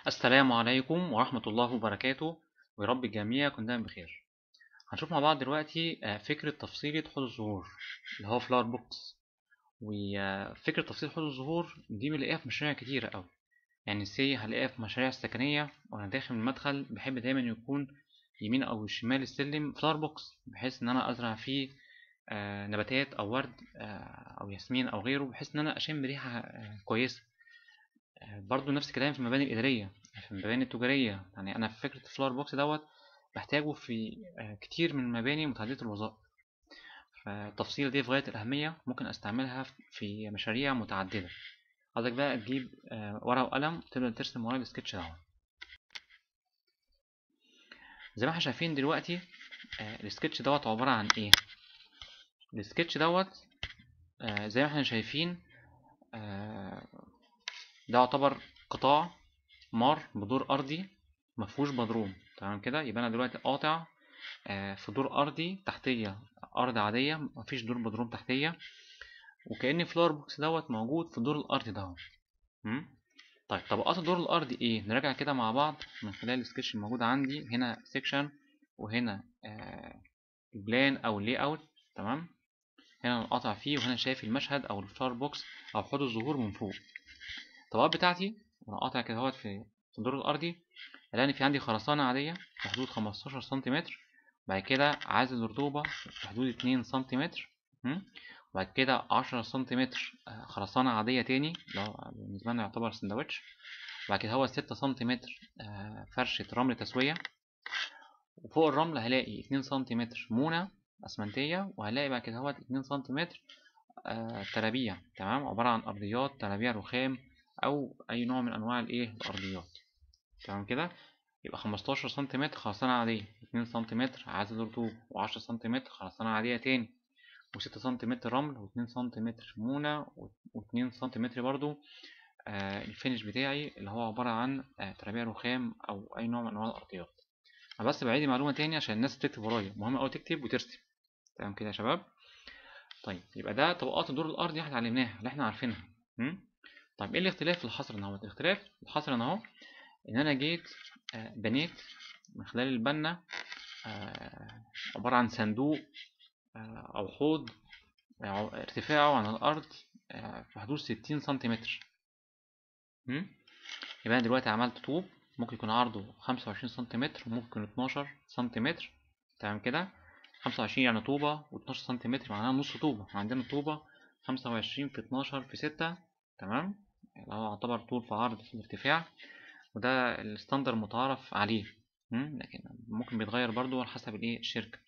السلام عليكم ورحمة الله وبركاته ويا رب الجميع يكون دايما بخير هنشوف مع بعض دلوقتي آه، فكرة تفصيلة حوض الزهور اللي هو فلاور بوكس وفكرة تفصيل حوض الزهور دي بنلاقيها في مشاريع كتيرة أوي يعني سي هلاقيها في مشاريع السكنية وأنا داخل من المدخل بحب دايما يكون يمين أو شمال السلم فلاور بوكس بحيث إن أنا أزرع فيه آه، نباتات أو ورد آه، أو ياسمين أو غيره بحيث إن أنا أشم ريحة آه، كويسة آه، برضو نفس الكلام في المباني الإدارية في المباني التجارية يعني أنا في فكرة الفلاور بوكس دوت بحتاجه في آه، كتير من المباني متعددة الوظائف فالتفصيلة دي في غاية الأهمية ممكن أستعملها في مشاريع متعددة عايزك بقى تجيب آه، ورقة وقلم تبدأ ترسم ورايا السكتش دوت زي ما احنا شايفين دلوقتي آه، السكتش دوت عبارة عن ايه السكتش دوت آه، زي ما احنا شايفين آه، ده يعتبر قطاع مار بدور أرضي مفهوش بدروم تمام كده يبقى أنا دلوقتي قاطع آه، في دور أرضي تحتية أرض عادية مفيش دور بدروم تحتية وكأن فلور بوكس دوت موجود في الدور الأرضي دوت م? طيب طبقات الدور الأرضي إيه؟ نراجع كده مع بعض من خلال السكتش الموجود عندي هنا سيكشن وهنا آه البلان أو اللي أوت تمام هنا أنا قاطع فيه وهنا شايف المشهد أو الفلور بوكس أو حوض الزهور من فوق الطبقات بتاعتي وانا قاطع كده اهوت في في الدور الارضي الاقي في عندي خرسانه عاديه في حدود 15 سنتيمتر بعد كده عازل رطوبه في حدود 2 سنتيمتر م? وبعد كده 10 سنتيمتر آه، خرسانه عاديه تاني اللي هو بالنسبه لنا يعتبر سندوتش وبعد كده هو 6 سنتيمتر آه، فرشه رمل تسويه وفوق الرمل هلاقي 2 سنتيمتر مونه اسمنتيه وهلاقي بعد كده هو 2 سنتيمتر آه، ترابيع تمام عباره عن ارضيات ترابيع رخام او اي نوع من انواع الايه الارضيات تمام كده يبقى 15 سنتيمتر خرسانة عادية 2 سنتيمتر عازل رطوبة و10 سنتيمتر خرسانة عادية تاني و6 سنتيمتر رمل و2 سنتيمتر مونة و2 سنتيمتر برضو آه الفينش بتاعي اللي هو عبارة عن آه ترابيع رخام أو أي نوع من أنواع الأرضيات أنا بس بعيد معلومة تاني عشان الناس تكتب ورايا مهم أوي تكتب وترسم تمام كده يا شباب طيب يبقى ده طبقات الدور الأرضي احنا اتعلمناها اللي احنا عارفينها م? طيب ايه الاختلاف اللي حصل هنا الاختلاف اللي حصل هنا اهو ان انا جيت آه، بنيت من خلال البنا آه، عبارة عن صندوق آه، او حوض آه، ارتفاعه عن الارض آه، في حدود 60 سنتيمتر م? يبقى انا دلوقتي عملت طوب ممكن يكون عرضه 25 سنتيمتر وممكن يكون 12 سنتيمتر تمام كده 25 يعني طوبة و12 سنتيمتر معناها نص طوبة احنا عندنا طوبة 25 في 12 في 6 تمام اللي هو يعتبر طول في عرض في الارتفاع وده الستاندر متعارف عليه م? لكن ممكن بيتغير برضو على حسب الايه الشركة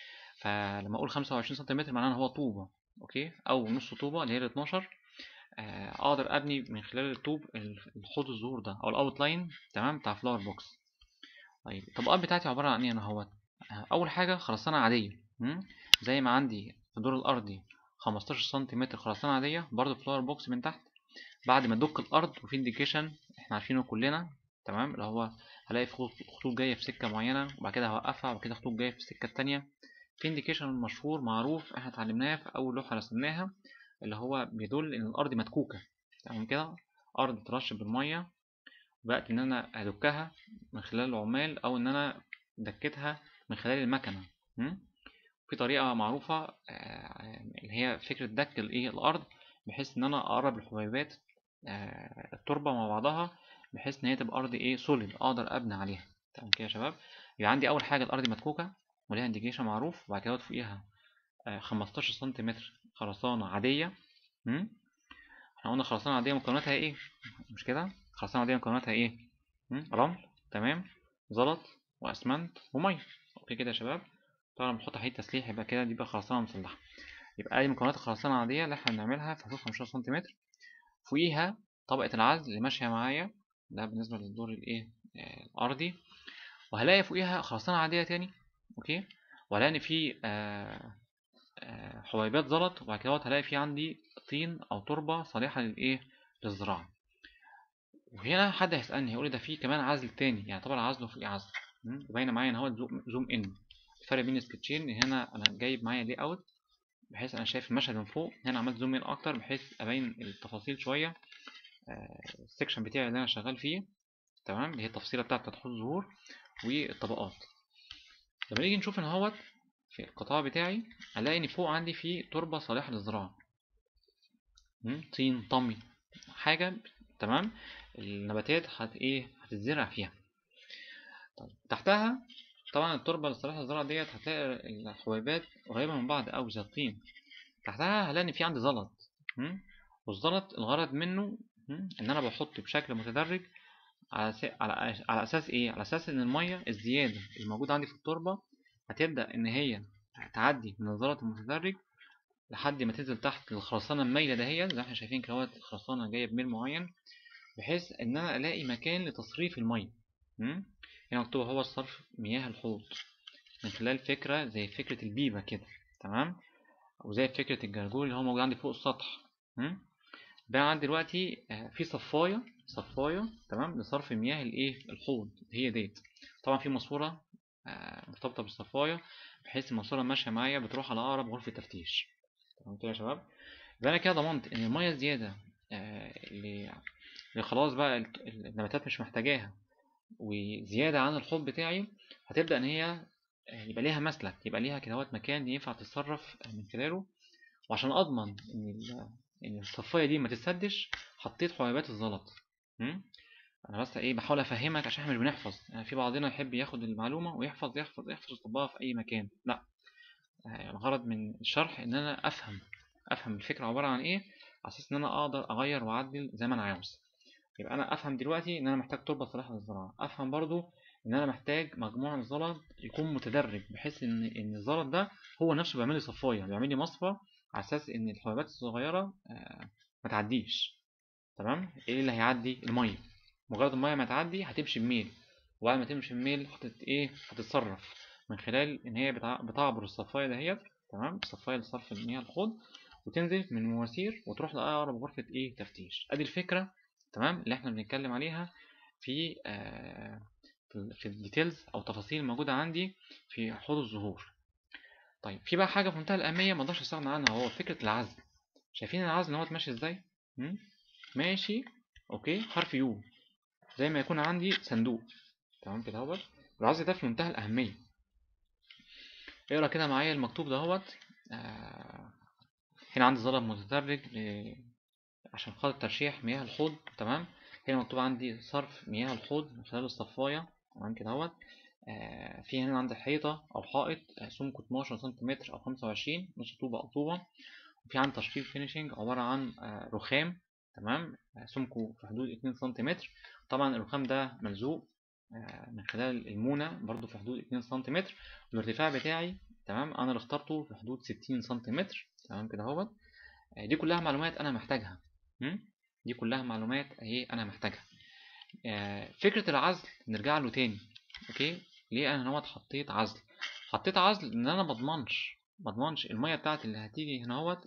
فلما اقول 25 سنتيمتر معناه ان هو طوبة اوكي او نص طوبة اللي هي ال 12 آه، اقدر ابني من خلال الطوب ال- الحوض الزهور ده او الاوت لاين تمام بتاع فلاور بوكس طيب الطبقات بتاعتي عبارة عن ايه انا اهوت آه، اول حاجة خرسانة عادية م? زي ما عندي في الدور الارضي 15 سنتيمتر خرسانة عادية برضو فلاور بوكس من تحت بعد ما ادق الارض وفي انديكيشن احنا عارفينه كلنا تمام اللي هو هلاقي خطوط خطوط جايه في سكه معينه وبعد كده هوقفها وبعد كده خطوط جايه في السكه التانية في انديكيشن مشهور معروف احنا اتعلمناه في اول لوحه رسمناها اللي هو بيدل ان الارض مدكوكه تمام كده ارض ترش بالميه وبقت ان انا ادكها من خلال العمال او ان انا دكتها من خلال المكنه م? في طريقه معروفه آه، اللي هي فكره دك الايه الارض بحيث ان انا اقرب الحبيبات آه، التربه مع بعضها بحيث ان هي تبقى ارض ايه سوليد اقدر ابني عليها تمام كده يا شباب يبقى عندي اول حاجه الارض مدكوكه وليها انديكيشن معروف وبعد كده فوقيها آه، 15 سنتيمتر خرسانه عاديه م? احنا قلنا خرسانه عاديه مكوناتها ايه مش كده خرسانه عاديه مكوناتها ايه م? رمل تمام زلط واسمنت وميه اوكي كده يا شباب طبعا بنحط حته تسليح يبقى كده دي بقى خرسانه مسلحه يبقى دي مكونات الخرسانه العاديه اللي احنا بنعملها في حدود 15 سنتيمتر فوقيها طبقة العزل اللي ماشية معايا ده بالنسبة للدور الايه آه، الأرضي وهلاقي فوقيها خرسانة عادية تاني اوكي وهلاقي إن في آه، آه، حبيبات زلط وبعد كده هلاقي في عندي طين أو تربة صالحة للإيه للزراعة وهنا حد هيسألني هيقول لي ده في كمان عزل تاني يعني طبعا عزل وفوقيه عزل م? باينة معايا إن هو زوم, زوم إن الفرق بين السكتشين إن هنا أنا جايب معايا لي أوت بحيث أنا شايف المشهد من فوق هنا عملت زوم إن أكتر بحيث أبين التفاصيل شوية آه، السكشن بتاعي اللي انا شغال فيه تمام اللي هي التفصيله بتاعه تدخل الزهور والطبقات لما نيجي نشوف ان اهوت في القطاع بتاعي الاقي ان فوق عندي في تربه صالحه للزراعه طين طمي حاجه تمام النباتات هت ايه هتتزرع فيها طيب تحتها طبعا التربه الصالحه للزراعه ديت هتلاقي الحبيبات قريبه من بعض قوي زي الطين تحتها هلاقي ان في عندي زلط والزلط الغرض منه ان انا بحط بشكل متدرج على على على اساس ايه على اساس ان الميه الزياده اللي موجوده عندي في التربه هتبدا ان هي تعدي من الزلط المتدرج لحد ما تنزل تحت الخرسانه المايله دهيت زي ما احنا شايفين كده الخرسانه جايه بميل معين بحيث ان انا الاقي مكان لتصريف الميه هنا مكتوب هو صرف مياه الحوض من خلال فكره زي فكره البيبه كده تمام او زي فكره الجرجول اللي هو موجود عندي فوق السطح بقى عندي دلوقتي في صفايه صفايه تمام لصرف مياه الايه الحوض هي ديت طبعا في ماسوره مرتبطه بالصفايه بحيث الماسوره ماشيه معايا بتروح على اقرب غرفه تفتيش تمام كده يا شباب يبقى انا كده ضمنت ان الميه الزياده اللي خلاص بقى النباتات مش محتاجاها وزياده عن الحوض بتاعي هتبدا ان هي يبقى ليها مسلك يبقى ليها كده مكان ينفع تتصرف من خلاله وعشان اضمن ان ان الصفايه دي ما تتسدش حطيت حبيبات الزلط انا بس ايه بحاول افهمك عشان احنا مش بنحفظ يعني في بعضنا يحب ياخد المعلومه ويحفظ يحفظ يحفظ يطبقها في اي مكان لا الغرض من الشرح ان انا افهم افهم الفكره عباره عن ايه على اساس ان انا اقدر اغير واعدل زي ما انا عاوز يبقى انا افهم دلوقتي ان انا محتاج تربه صالحه للزراعه افهم برضو ان انا محتاج مجموعه من الزلط يكون متدرج بحيث ان ان الزلط ده هو نفسه بيعمل لي صفايه بيعمل لي مصفى على اساس ان الحبيبات الصغيره ما تعديش تمام ايه اللي هيعدي الميه مجرد الميه ما تعدي هتمشي بميل وبعد ما تمشي بميل هتت ايه هتتصرف من خلال ان هي بتعبر الصفايه دهيت تمام الصفايه لصرف المياه الحوض وتنزل من المواسير وتروح لاقرب غرفه ايه تفتيش ادي الفكره تمام اللي احنا بنتكلم عليها في آه في الديتيلز او تفاصيل موجوده عندي في حوض الزهور طيب في بقى حاجه في منتهى الاهميه ما اقدرش استغنى عنها هو فكره العزل شايفين العزل اهوت ماشي ازاي ماشي اوكي حرف يو زي ما يكون عندي صندوق تمام كده اهوت العزل ده في منتهى الاهميه اقرا كده معايا المكتوب دهوت آه هنا عندي ظلم متدرج عشان خاطر ترشيح مياه الحوض تمام هنا مكتوب عندي صرف مياه الحوض من خلال الصفايه تمام كده اهوت آه في هنا عندي حيطة أو حائط سمكه 12 سنتيمتر أو 25 نص طوبة أو طوبة وفي عندي تشطيب فينيشنج عبارة عن آه رخام تمام آه سمكه في حدود 2 سنتيمتر طبعا الرخام ده ملزوق من خلال المونة برضو في حدود 2 سنتيمتر والارتفاع بتاعي تمام أنا اللي اخترته في حدود 60 سنتيمتر تمام كده اهوت دي كلها معلومات أنا محتاجها دي كلها معلومات اهي أنا محتاجها فكرة العزل نرجع له تاني اوكي ليه انا هنا حطيت عزل حطيت عزل ان انا مضمنش مضمنش الميه بتاعت اللي هتيجي هنا اهوت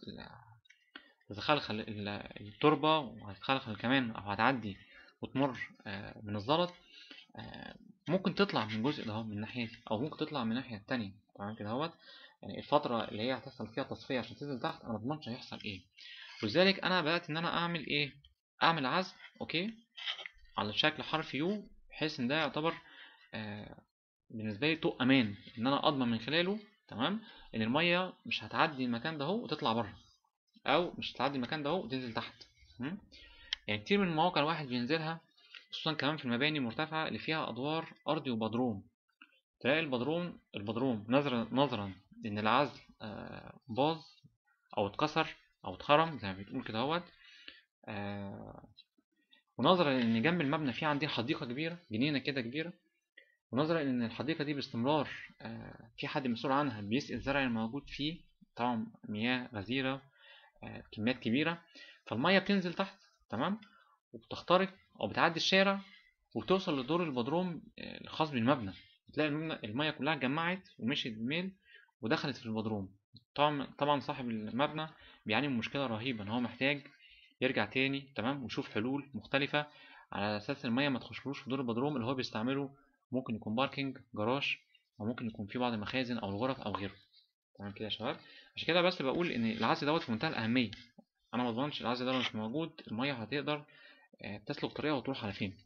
تتخلخل التربه وهتتخلخل كمان او هتعدي وتمر من الزلط ممكن تطلع من جزء ده من ناحيتي او ممكن تطلع من الناحيه التانية تمام كده اهوت يعني الفتره اللي هي هتحصل فيها تصفيه عشان تنزل تحت انا مضمنش هيحصل ايه ولذلك انا بدات ان انا اعمل ايه اعمل عزل اوكي على شكل حرف يو بحيث ان ده يعتبر آه بالنسبه لي طوق امان ان انا اضمن من خلاله تمام ان الميه مش هتعدي المكان ده اهو وتطلع بره او مش هتعدي المكان ده اهو وتنزل تحت م? يعني كتير من المواقع الواحد بينزلها خصوصا كمان في المباني المرتفعه اللي فيها ادوار ارضي وبدروم تلاقي البدروم البدروم نظرا نظرا ان العزل آه باظ او اتكسر او اتخرم زي ما بتقول كده اهوت آه ونظرا ان جنب المبنى في عندي حديقه كبيره جنينه كده كبيره ونظرا ان الحديقه دي باستمرار في حد مسؤول عنها بيسقي الزرع الموجود فيه طبعا مياه غزيره كميات كبيره فالميه بتنزل تحت تمام وبتخترق او بتعدي الشارع وبتوصل لدور البدروم الخاص بالمبنى بتلاقي الميه كلها اتجمعت ومشيت بالميل ودخلت في البدروم طبعا طبعا صاحب المبنى بيعاني من مشكله رهيبه ان هو محتاج يرجع تاني تمام ويشوف حلول مختلفه على اساس الميه ما تخشلوش في دور البدروم اللي هو بيستعمله ممكن يكون باركينج جراج او ممكن يكون في بعض المخازن او الغرف او غيره تمام كده يا شباب عشان كده بس بقول ان العزل دوت في منتهى الاهميه انا ما اضمنش العزل ده مش موجود الميه هتقدر تسلك طريقها وتروح على فين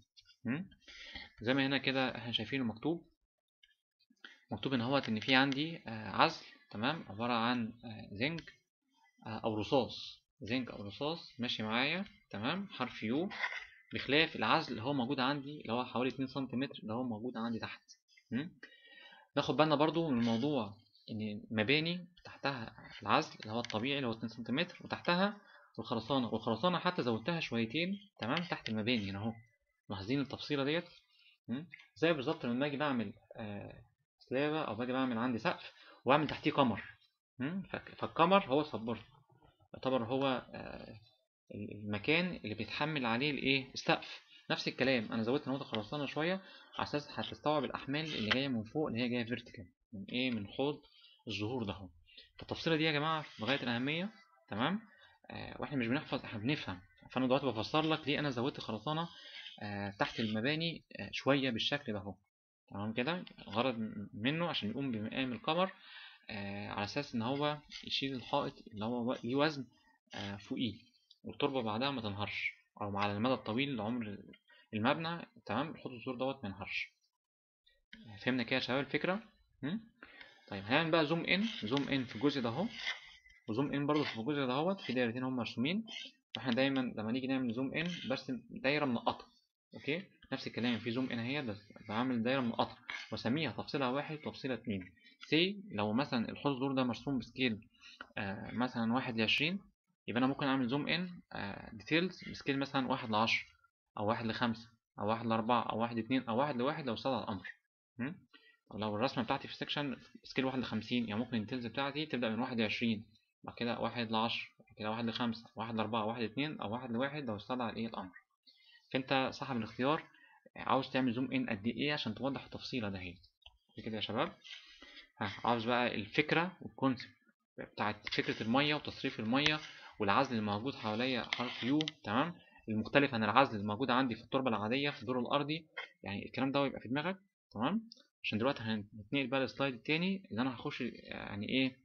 م? زي ما هنا كده احنا شايفينه مكتوب مكتوب ان هو ان في عندي آه، عزل تمام عبارة عن آه، زنك آه، او رصاص زنك او رصاص ماشي معايا تمام حرف يو بخلاف العزل اللي هو موجود عندي اللي هو حوالي 2 سنتيمتر اللي هو موجود عندي تحت م? ناخد بالنا برضو من الموضوع ان مباني تحتها العزل اللي هو الطبيعي اللي هو 2 سنتيمتر وتحتها الخرسانة والخرسانة حتى زودتها شويتين تمام تحت المباني هنا اهو ملاحظين التفصيلة ديت م? زي بالظبط لما باجي بعمل آه سلابة او باجي بعمل عندي سقف واعمل تحتيه قمر م? فك- فالقمر هو السبورت يعتبر هو آه المكان اللي بيتحمل عليه الايه السقف نفس الكلام انا زودت نقطه خرسانه شويه على اساس هتستوعب الاحمال اللي جايه من فوق اللي هي جايه فيرتيكال من ايه من حوض الظهور ده اهو فالتفصيله دي يا جماعه في غايه الاهميه تمام آه واحنا مش بنحفظ احنا بنفهم فانا دلوقتي بفسر لك ليه انا زودت خرسانه آه تحت المباني آه شويه بالشكل ده اهو تمام كده غرض منه عشان يقوم بمقام القمر آه على اساس ان هو يشيل الحائط اللي هو ليه وزن آه فوقيه والتربة بعدها ما تنهارش أو على المدى الطويل لعمر المبنى تمام الحوض الزور دوت ما ينهارش فهمنا كده يا شباب الفكرة م? طيب هنعمل بقى زوم ان زوم ان في الجزء ده اهو وزوم ان برضه في الجزء ده اهوت في دايرتين هم مرسومين واحنا دايما لما نيجي نعمل زوم ان برسم دايرة منقطة اوكي نفس الكلام في زوم ان اهي بس بعمل دايرة منقطة واسميها تفصيلة واحد وتفصيلة اتنين سي لو مثلا الحوض الزور ده مرسوم بسكيل آه مثلا واحد لعشرين يبقى انا ممكن اعمل زوم ان ديتيلز بسكيل مثلا واحد لعشرة او واحد لخمسة او واحد لاربعة او واحد اتنين او واحد لواحد لو استدعى الامر م? طب لو الرسمة بتاعتي في سكشن سكيل واحد لخمسين يعني ممكن الديتيلز بتاعتي تبدأ من واحد لعشرين بعد كده واحد لعشرة بعد كده واحد لخمسة واحد لأربعة واحد اتنين أو واحد لواحد لو استدعى الايه الأمر فأنت صاحب الاختيار عاوز تعمل زوم إن قد إيه عشان توضح التفصيلة دهيت كده يا شباب ها عاوز بقى الفكرة والكونسيبت بتاعت فكرة المية وتصريف المية والعزل الموجود حواليا حرف يو تمام المختلف عن العزل الموجود عندي في التربة العادية في الدور الأرضي يعني الكلام ده يبقى في دماغك تمام عشان دلوقتي هنتنقل بقى للسلايد التاني اللي أنا هخش يعني إيه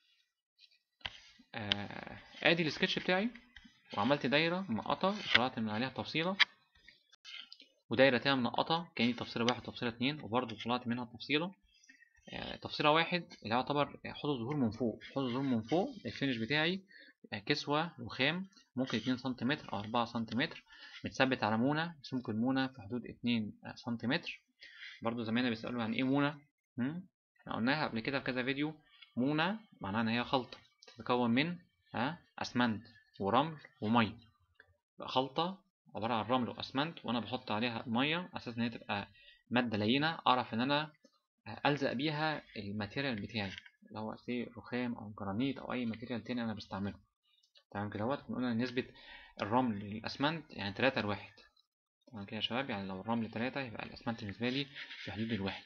آه ادي السكتش بتاعي وعملت دايرة منقطة وطلعت من عليها تفصيلة ودايرة تانية منقطة كأني تفصيلة واحد وتفصيلة اتنين وبرضه طلعت منها تفصيلة آه تفصيلة واحد اللي يعتبر حوض الظهور من فوق حوض الظهور من فوق الفينش بتاعي آه كسوة رخام ممكن اتنين سنتيمتر أو أربعة سنتيمتر متثبت على مونة سمك المونة في حدود اتنين سنتيمتر برضه زمايلنا بيسألوا يعني ايه مونة احنا قلناها قبل كده في كذا فيديو مونة معناها ان هي خلطة تتكون من ها اسمنت ورمل وميه خلطة عبارة عن رمل واسمنت وانا بحط عليها المية اساس ان هي تبقى مادة لينة اعرف ان انا الزق بيها الماتيريال بتاعي اللي هو سي رخام او جرانيت او اي ماتيريال تاني انا بستعمله تمام كده اهوت قلنا نسبة الرمل للاسمنت يعني تلاتة لواحد تمام كده يا شباب يعني لو الرمل تلاتة يبقى الاسمنت بالنسبة لي في حدود الواحد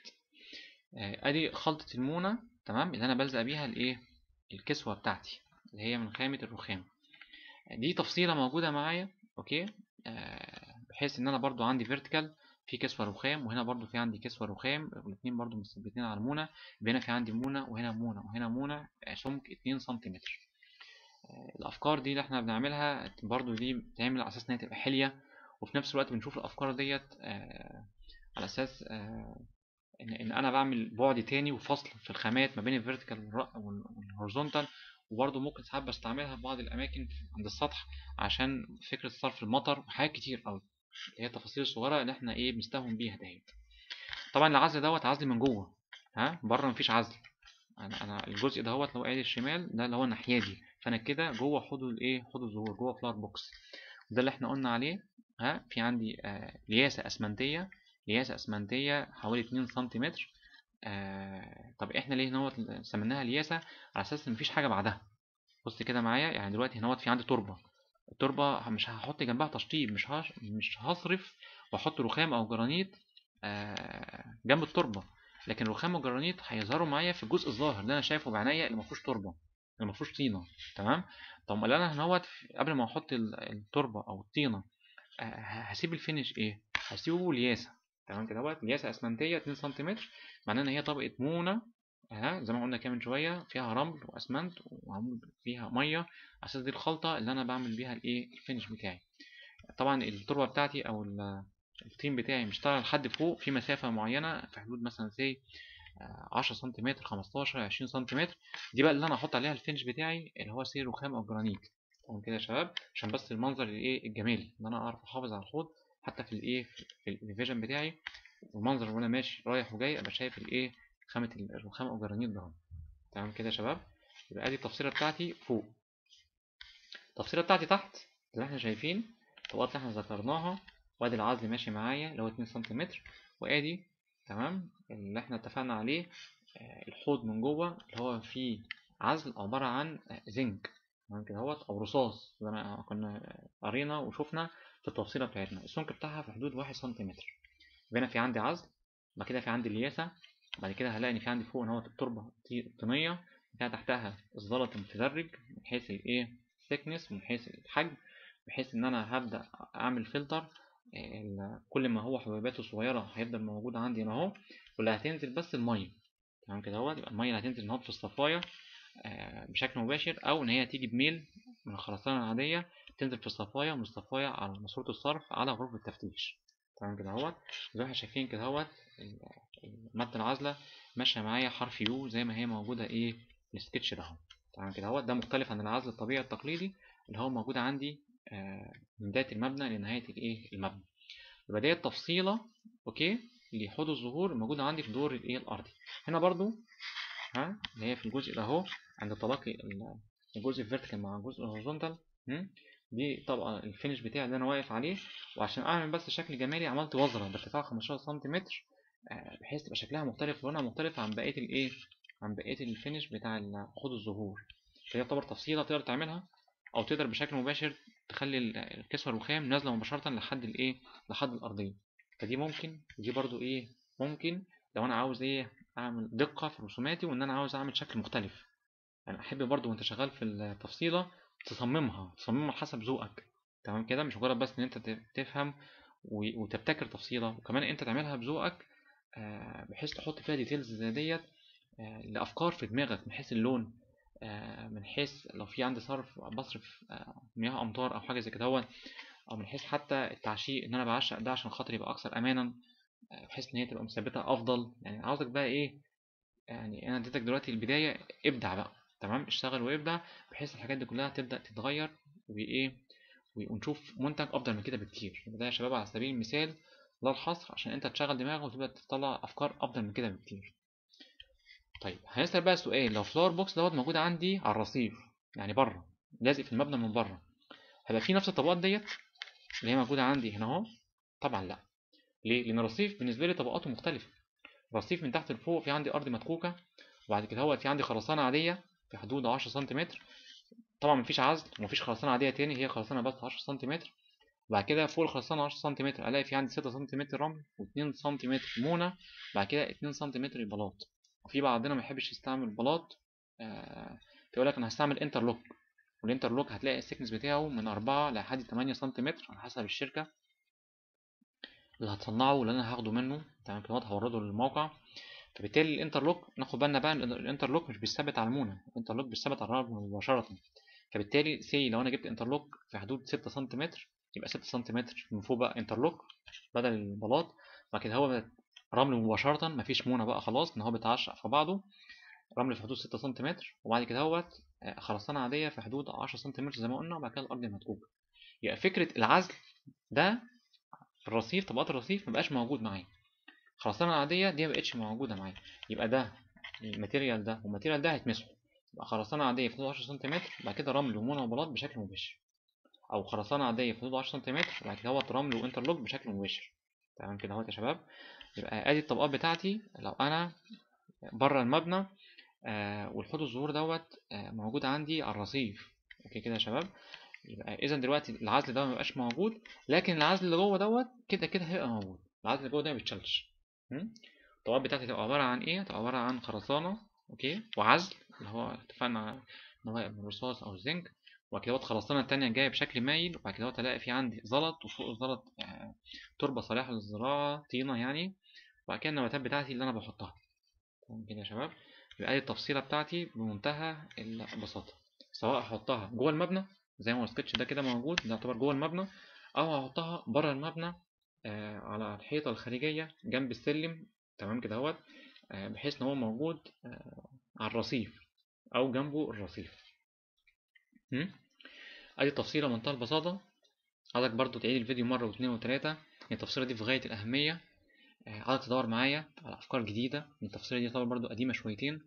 ادي خلطة المونة تمام اللي انا بلزق بيها الايه الكسوة بتاعتي اللي هي من خامة الرخام دي تفصيلة موجودة معايا اوكي آه بحيث ان انا برضو عندي فيرتيكال في كسوة رخام وهنا برضو في عندي كسوة رخام والاثنين برضو مثبتين على المونة يبقى هنا في عندي مونة وهنا مونة وهنا مونة سمك اتنين سنتيمتر آه الافكار دي اللي احنا بنعملها برضو دي بتعمل على اساس انها تبقى حلية وفي نفس الوقت بنشوف الافكار ديت آه على اساس آه ان ان انا بعمل بعد تاني وفصل في الخامات ما بين الفيرتيكال والهورزونتال وبرضه ممكن ساعات بستعملها في بعض الاماكن عند السطح عشان فكره صرف المطر وحاجات كتير قوي اللي هي التفاصيل الصغيره اللي احنا ايه بنستهون بيها دهيت طبعا العزل دوت عزل من جوه ها بره مفيش عزل انا انا الجزء دهوت لو قاعد الشمال ده اللي هو الناحيه دي فانا كده جوه حوض الايه حوض الظهور جوه فلاور بوكس وده اللي احنا قلنا عليه ها في عندي آه لياسه اسمنتيه لياسة أسمنتية حوالي 2 سنتيمتر آه طب احنا ليه هنوت سميناها لياسة على أساس إن مفيش حاجة بعدها بص كده معايا يعني دلوقتي هنوت في عندي تربة التربة مش هحط جنبها تشطيب مش هش... مش هصرف وأحط رخام أو جرانيت آه جنب التربة لكن الرخام والجرانيت هيظهروا معايا في الجزء الظاهر اللي أنا شايفه بعينيا اللي مفيهوش تربة اللي مفيهوش طينة تمام طب اللي أنا هنوت قبل ما أحط التربة أو الطينة آه هسيب الفينش إيه؟ هسيبه لياسة تمام كده اهوت لياسه اسمنتيه 2 سنتيمتر معناه ان هي طبقه مونه اها زي ما قلنا كده من شويه فيها رمل واسمنت ومعمول فيها ميه على اساس دي الخلطه اللي انا بعمل بيها الايه الفينش بتاعي طبعا التربه بتاعتي او الطين بتاعي مش طالع لحد فوق في مسافة معينة في حدود مثلا سي 10 سنتيمتر 15 20 سنتيمتر دي بقى اللي انا هحط عليها الفينش بتاعي اللي هو سي رخام او جرانيت تمام كده يا شباب عشان بس المنظر الايه الجمالي ان انا اعرف احافظ على الحوض حتى في الايه في الفيجن بتاعي والمنظر وانا ماشي رايح وجاي ابقى شايف الايه خامة الرخام او الجرانيت ده تمام كده يا شباب يبقى ادي التفصيلة بتاعتي فوق التفصيلة بتاعتي تحت اللي احنا شايفين الطبقات اللي احنا ذكرناها وادي العزل ماشي معايا اللي هو 2 سنتيمتر وادي تمام اللي احنا اتفقنا عليه الحوض من جوه اللي هو فيه عزل عبارة عن زنك تمام كده اهوت او رصاص زي ما كنا قرينا وشفنا في التفصيلة بتاعتنا السمك بتاعها في حدود واحد سنتيمتر هنا في عندي عزل بعد كده في عندي الياسة بعد كده هلاقي ان في عندي فوق ان هو التربة الطينية كده تحتها الزلط المتدرج من حيث الايه thickness ومن حيث الحجم بحيث ان انا هبدأ اعمل فلتر كل ما هو حبيباته صغيرة هيفضل موجود عندي هنا اهو واللي هتنزل بس المية تمام كده اهوت يبقى المية اللي هتنزل هنا في الصفاية بشكل مباشر او ان هي تيجي بميل من الخرسانة العادية تنزل في الصفاية ومن الصفاية على ماسورة الصرف على غرفة التفتيش تمام كده اهوت زي ما احنا شايفين كده اهوت مادة العازلة ماشية معايا حرف يو زي ما هي موجودة ايه في السكتش ده اهو تمام كده اهوت ده مختلف عن العزل الطبيعي التقليدي اللي هو موجود عندي من بداية المبنى لنهاية الايه المبنى يبقى ديت تفصيلة اوكي لحوض الظهور موجودة عندي في دور الايه الارضي هنا برضو ها اللي هي في الجزء ده اهو عند تلاقي الجزء الفيرتيكال مع الجزء الهوريزونتال دي طبقة الفينش بتاعي اللي انا واقف عليه وعشان اعمل بس شكل جمالي عملت وزرة بارتفاع 15 سنتيمتر بحيث تبقى شكلها مختلف ولونها مختلف عن بقية الايه عن بقية الفينش بتاع حوض الظهور فهي تعتبر تفصيلة تقدر تعملها او تقدر بشكل مباشر تخلي الكسوة الرخام نازلة مباشرة لحد الايه لحد الارضية فدي ممكن دي برضو ايه ممكن لو انا عاوز ايه اعمل دقة في رسوماتي وان انا عاوز اعمل شكل مختلف يعني احب برضو وانت شغال في التفصيلة تصممها تصممها حسب ذوقك تمام كده مش مجرد بس ان انت تفهم وتبتكر تفصيلة وكمان انت تعملها بذوقك بحيث تحط فيها ديتيلز زي ديت لافكار في دماغك من حيث اللون من حيث لو في عندي صرف بصرف مياه امطار او حاجه زي كده هو او من حيث حتى التعشيق ان انا بعشق ده عشان خاطر يبقى اكثر امانا بحيث ان هي تبقى مثبته افضل يعني عاوزك بقى ايه يعني انا اديتك دلوقتي البدايه ابدع بقى تمام اشتغل وابدع بحيث الحاجات دي كلها تبدا تتغير وايه ونشوف منتج افضل من كده بكتير ده يا شباب على سبيل المثال لا الحصر عشان انت تشغل دماغك وتبدا تطلع افكار افضل من كده بكتير طيب هنسأل بقى سؤال لو فلاور بوكس دوت موجود عندي على الرصيف يعني بره لازق في المبنى من بره هيبقى في نفس الطبقات ديت اللي هي موجودة عندي هنا اهو طبعا لا ليه؟ لأن الرصيف بالنسبة لي طبقاته مختلفة الرصيف من تحت لفوق في عندي أرض مدكوكة وبعد كده هو في عندي خرسانة عادية في حدود 10 سنتيمتر طبعا مفيش عزل ومفيش خرسانة عادية تاني هي خرسانة بس 10 سنتيمتر بعد كده فوق الخرسانة 10 سنتيمتر ألاقي في عندي 6 سنتيمتر رمل و2 سنتيمتر مونة بعد كده 2 سنتيمتر بلاط وفي بعضنا ما يحبش يستعمل بلاط آه تقول لك انا هستعمل انترلوك والانترلوك هتلاقي السكنس بتاعه من 4 لحد 8 سنتيمتر على حسب الشركه اللي هتصنعه واللي انا هاخده منه تمام كده هورده للموقع فبالتالي الانترلوك ناخد بالنا بقى ان الانترلوك مش بيثبت على المونه الانترلوك بيثبت على الرمل مباشره فبالتالي سي لو انا جبت انترلوك في حدود 6 سنتيمتر يبقى 6 سنتيمتر من فوق بقى انترلوك بدل البلاط بعد كده هو رمل مباشرة مفيش مونة بقى خلاص ان هو بيتعشق في بعضه رمل في حدود 6 سنتيمتر وبعد كده هوت خرسانة عادية في حدود 10 سنتيمتر زي ما قلنا وبعد كده الأرض مدكوكة يبقى فكرة العزل ده في الرصيف طبقات الرصيف مبقاش موجود معايا الخرسانة العادية دي مبقتش موجودة معايا يبقى ده الماتيريال ده والماتيريال ده هيتمسحوا يبقى خرسانة عادية في حدود 10 سنتيمتر بعد كده رمل ومونة وبلاط بشكل مباشر أو خرسانة عادية في حدود 10 سنتيمتر بعد كده هوت رمل وانترلوك بشكل مباشر تمام كده اهوت يا شباب يبقى ادي الطبقات بتاعتي لو انا بره المبنى آه والحوض الظهور دوت آه موجود عندي على الرصيف اوكي كده يا شباب يبقى اذا دلوقتي العزل ده مبقاش موجود لكن العزل اللي جوه دوت كده كده هيبقى موجود العزل اللي جوه ده مبيتشالش الطبقات بتاعتي تبقى عباره عن ايه تبقى عباره عن خرسانه اوكي وعزل اللي هو اتفقنا ان هو من الرصاص او الزنك وبعد كده الخرسانة التانية جاية بشكل مايل وبعد كده الاقي في عندي زلط وفوق الزلط آه تربة صالحة للزراعة طينة يعني وبعد كده النباتات بتاعتي اللي أنا بحطها تمام كده يا شباب يبقى دي التفصيلة بتاعتي بمنتهى البساطة سواء هحطها جوه المبنى زي ما السكتش ده كده موجود ده يعتبر جوه المبنى أو هحطها بره المبنى آه على الحيطة الخارجية جنب السلم تمام كده اهوت آه بحيث ان هو موجود آه على الرصيف او جنبه الرصيف ادي تفصيلة منتهى البساطة عايزك برضو تعيد الفيديو مرة واثنين وثلاثة التفصيلة دي في غاية الأهمية عايزك تدور معايا على أفكار جديدة التفصيلة دي طبعا برضو قديمة شويتين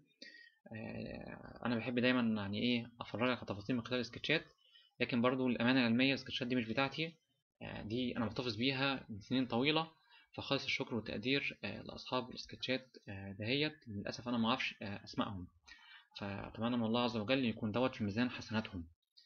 أنا بحب دايما يعني إيه أفرجك على تفاصيل من خلال السكتشات لكن برضو الأمانة العلمية السكتشات دي مش بتاعتي دي أنا محتفظ بيها من سنين طويلة فخالص الشكر والتقدير لأصحاب السكتشات دهيت للأسف أنا معرفش أسمائهم فأتمنى من الله عز وجل يكون دوت في ميزان حسناتهم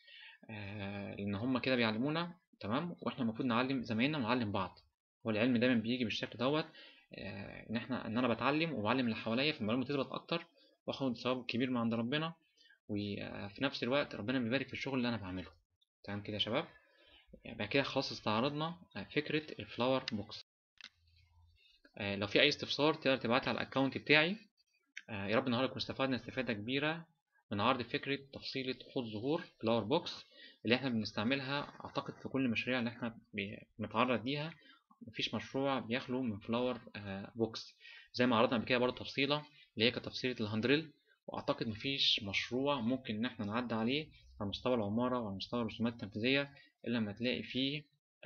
لأن هم كده بيعلمونا تمام واحنا المفروض نعلم زمايلنا ونعلم بعض هو العلم دايما بيجي بالشكل دوت ان احنا ان انا بتعلم وبعلم اللي حواليا فالمعلومه تثبت اكتر واخد ثواب كبير من عند ربنا وفي نفس الوقت ربنا بيبارك في الشغل اللي انا بعمله تمام كده يا شباب بعد كده خلاص استعرضنا فكره الفلاور بوكس لو في اي استفسار تقدر تبعتلي على الاكونت بتاعي يا رب النهارده نكون استفدنا استفاده كبيره من عرض فكره تفصيله حوض ظهور فلاور بوكس اللي احنا بنستعملها اعتقد في كل المشاريع اللي احنا بنتعرض ليها مفيش مشروع بيخلو من فلاور بوكس زي ما عرضنا قبل كده برضه تفصيله اللي هي كانت تفصيله الهاندريل واعتقد مفيش مشروع ممكن ان احنا نعدي عليه على مستوى العماره وعلى مستوى الرسومات التنفيذيه الا لما تلاقي فيه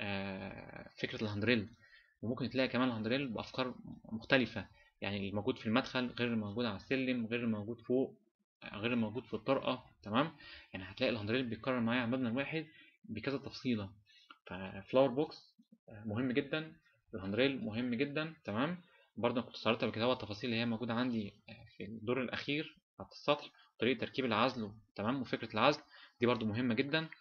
فكره الهاندريل وممكن تلاقي كمان الهاندريل بافكار مختلفه يعني الموجود في المدخل غير الموجود على السلم غير الموجود فوق غير الموجود في الطرقة تمام يعني هتلاقي الهاندريل بيتكرر معايا على المبنى الواحد بكذا تفصيلة ففلاور بوكس مهم جدا الهاندريل مهم جدا تمام برضه كنت استعرضت قبل كده هو التفاصيل اللي هي موجودة عندي في الدور الأخير على السطح طريقة تركيب العزل تمام وفكرة العزل دي برضه مهمة جدا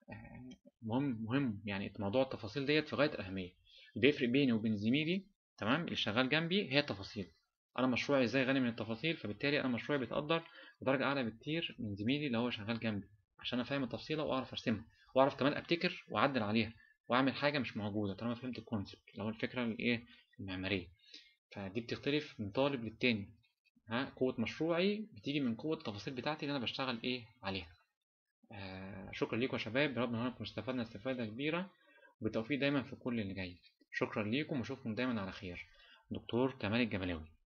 مهم مهم يعني موضوع التفاصيل ديت في غاية الأهمية اللي بيفرق بيني وبين زميلي تمام اللي شغال جنبي هي التفاصيل انا مشروعي ازاي غني من التفاصيل فبالتالي انا مشروعي بيتقدر بدرجه اعلى بكتير من زميلي اللي هو شغال جنبي عشان انا فاهم التفصيله واعرف ارسمها واعرف كمان ابتكر واعدل عليها واعمل حاجه مش موجوده طالما فهمت الكونسبت اللي هو الفكره الايه المعماريه فدي بتختلف من طالب للتاني ها قوه مشروعي بتيجي من قوه التفاصيل بتاعتي اللي انا بشتغل ايه عليها آه شكرا ليكم يا شباب يا رب نكون استفدنا استفاده كبيره وبالتوفيق دايما في كل اللي جاي شكرا ليكم واشوفكم دايما على خير دكتور كمال الجملاوي